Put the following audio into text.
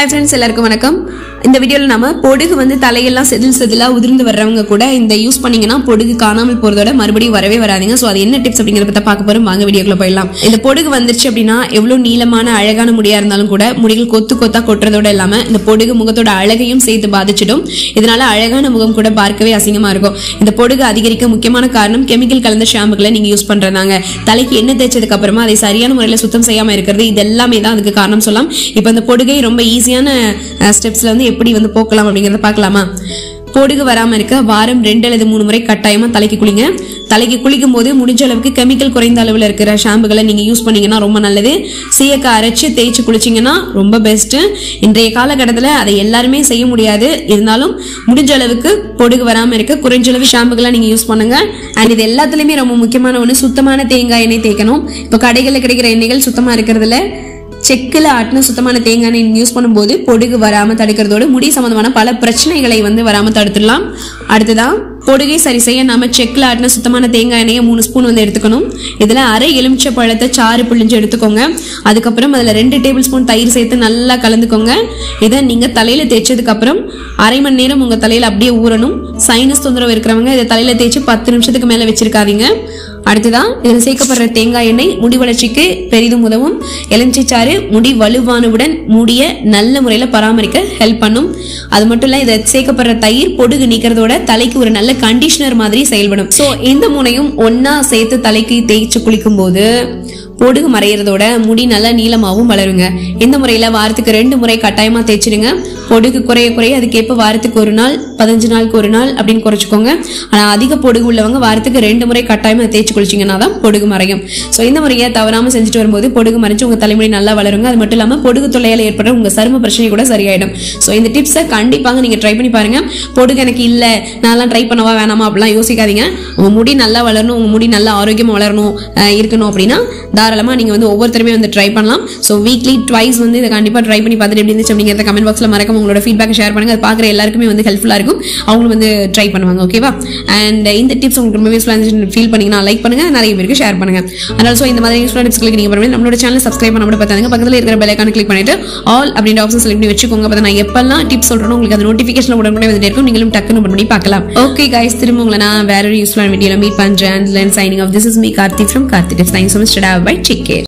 hi friends எல்லாருக்கும் வணக்கம் இந்த வீடியோவில் நம்ம பொடுகு வந்து தலையெல்லாம் செதில் செதிலா உதிர்ந்து வர்றவங்க கூட இந்த யூஸ் பண்ணீங்கன்னா பொடுகு காணாமல் போறதோட மறுபடியும் வரவே வராதீங்க ஸோ அது என்ன டிப்ஸ் அப்படிங்கிறத பத்தி பார்க்க போறோம் வாங்க வீடியோக்குள்ள போயிடலாம் இந்த பொடுகு வந்துருச்சு அப்படின்னா எவ்வளவு நீளமான அழகான முடியா இருந்தாலும் கூட முடிகள் கொத்து கொத்தா கொட்டுறதோட இல்லாம இந்த பொடுகு முகத்தோட அழகையும் சேர்த்து பாதிச்சிடும் இதனால அழகான முகம் கூட பார்க்கவே அசிங்கமா இருக்கும் இந்த பொடுகு அதிகரிக்க முக்கியமான காரணம் கெமிக்கல் கலந்த ஷாம்புகளை நீங்க யூஸ் பண்றதாங்க தலைக்கு எண்ணெய் தேய்ச்சதுக்கு அப்புறமா அதை சரியான முறையில் சுத்தம் செய்யாம இருக்கிறது இது எல்லாமே தான் அதுக்கு காரணம் சொல்லலாம் இப்போ இந்த பொடுகை ரொம்ப ஈஸியான ஸ்டெப்ஸ்ல வந்து எப்படி வந்து போக்கலாம் அப்படிங்கறத பார்க்கலாமா பொடுகு வராம இருக்க வாரம் ரெண்டு அல்லது மூணு முறை கட்டாயமா தலைக்கு குளிங்க தலைக்கு குளிக்கும் போது முடிஞ்ச அளவுக்கு கெமிக்கல் குறைந்த அளவில் இருக்கிற ஷாம்புகளை நீங்க யூஸ் பண்ணீங்கன்னா ரொம்ப நல்லது சீயக்காய் அரைச்சு தேய்ச்சி குளிச்சிங்கன்னா ரொம்ப பெஸ்ட் இன்றைய காலகட்டத்தில் அதை எல்லாருமே செய்ய முடியாது இருந்தாலும் முடிஞ்ச அளவுக்கு பொடுகு வராம இருக்க குறைஞ்ச அளவு ஷாம்புகளை நீங்க யூஸ் பண்ணுங்க அண்ட் இது எல்லாத்துலயுமே ரொம்ப முக்கியமான ஒன்று சுத்தமான தேங்காய் எண்ணெய் தேய்க்கணும் இப்போ கடைகளில் கிடைக்கிற எண்ணெய்கள் சுத்தமா இருக்கிறதுல செக்கில் ஆட்டின சுத்தமான தேங்காய் எண்ணெய் யூஸ் பண்ணும்போது பொடுகு வராம தடுக்கிறதோடு முடி சம்பந்தமான பல பிரச்சனைகளை வந்து வராம தடுத்துடலாம் அடுத்ததான் பொடுகை சரி செய்ய நாம செக்கில் ஆட்டின சுத்தமான தேங்காய் எண்ணெயை மூணு ஸ்பூன் வந்து எடுத்துக்கணும் இதுல அரை எலுமிச்சை பழத்தை சாறு பிழிஞ்சு எடுத்துக்கோங்க அதுக்கப்புறம் அதுல ரெண்டு டேபிள் ஸ்பூன் தயிர் சேர்த்து நல்லா கலந்துக்கோங்க இதை நீங்க தலையில தேய்ச்சதுக்கு அப்புறம் அரை மணி நேரம் உங்க தலையில அப்படியே ஊறணும் சைனஸ் தொந்தரவு இருக்கிறவங்க இதை தலையில தேய்ச்சி பத்து நிமிஷத்துக்கு மேல வச்சிருக்காதீங்க அடுத்ததான் இதில் சேர்க்கப்படுற தேங்காய் எண்ணெய் முடி வளர்ச்சிக்கு பெரிதும் உதவும் எலுமிச்சை சாறு முடி வலுவானவுடன் முடிய நல்ல முறையில் பராமரிக்க ஹெல்ப் பண்ணும் அது மட்டும் இல்ல இதை சேர்க்கப்படுற தயிர் பொடுகு நீக்கிறதோட தலைக்கு ஒரு நல்ல கண்டிஷனர் மாதிரி செயல்படும் ஸோ இந்த முனையும் ஒன்னா சேர்த்து தலைக்கு தேய்ச்சி குளிக்கும் போது பொடுகு மறையிறதோட முடி நல்லா நீளமாகவும் வளருங்க இந்த முறையில வாரத்துக்கு ரெண்டு முறை கட்டாயமா தேய்ச்சிடுங்க பொடுகு குறைய குறைய அதுக்கேற்ப வாரத்துக்கு ஒரு நாள் பதினஞ்சு நாளுக்கு ஒரு நாள் அப்படின்னு குறைச்சிக்கோங்க ஆனா அதிக பொடுகு உள்ளவங்க வாரத்துக்கு ரெண்டு முறை கட்டாயமா தேய்ச்சி குளிச்சிங்கன்னா தான் பொடுகு மறையும் ஸோ இந்த முறையை தவறாம செஞ்சுட்டு வரும்போது பொடுகு மறைச்சு உங்க தலைமுடி நல்லா வளருங்க அது மட்டும் இல்லாம பொடுகு தொல்லையால ஏற்படுற உங்க சரும பிரச்சனை கூட சரியாயிடும் ஸோ இந்த டிப்ஸை கண்டிப்பாக நீங்க ட்ரை பண்ணி பாருங்க பொடுகு எனக்கு இல்ல நான்லாம் ட்ரை பண்ணவா வேணாமா அப்படிலாம் யோசிக்காதீங்க உங்க முடி நல்லா வளரணும் உங்க முடி நல்லா ஆரோக்கியமா வளரணும் அஹ் இருக்கணும் அப்படின்னா தாராளமா நீங்க வந்து ஒவ்வொருத்தருமே வந்து ட்ரை பண்ணலாம் ஸோ வீக்லி ட்வைஸ் வந்து இதை கண்டிப்பா ட்ரை பண்ணி பார்த்துட்டு எப்படி இருந்துச்சு அப்படிங்கிறத கமெண்ட் பாக்ஸ்ல மறக்காம உங்களோட ஃபீட்பேக் ஷேர் பண்ணுங்க அது பார்க்குற எல்லாருக்குமே வந்து ஹெல்ப்ஃபுல்லா இருக்கும் அவங்களும் வந்து ட்ரை பண்ணுவாங்க ஓகேவா அண்ட் இந்த டிப்ஸ் உங்களுக்கு ரொம்ப யூஸ்ஃபுல்லாக ஃபீல் பண்ணீங்கன்னா லைக் பண்ணுங்க நிறைய பேருக்கு ஷேர் பண்ணுங்க அண்ட் ஆல்சோ இந்த மாதிரி யூஸ்ஃபுல்லாக டிப்ஸ் நீங்க பண்ணுங்க நம்மளோட சேனல் சப்ஸ்கிரைப் பண்ண மட்டும் பார்த்தாங்க பக்கத்தில் இருக்கிற பெல்லைக்கான கிளிக் பண்ணிட்டு ஆல் அப்படின்ற ஆப்ஷன் செலக்ட் பண்ணி வச்சுக்கோங்க அப்போ நான் எப்பெல்லாம் டிப்ஸ் சொல்றேன் உங்களுக்கு அந்த நோட்டிஃபிகேஷன் உடனே வந்துட்டே இருக்கும் நீங்களும் டக்குன்னு பண்ணி பார்க்கலாம் ஓகே கைஸ் திரும்ப உங்களை நான் வேற ஒரு யூஸ்ஃபுல்லான வீடியோல மீட் பண்றேன் and signing off this is me Karthi from Karthi tips thanks so much bye take care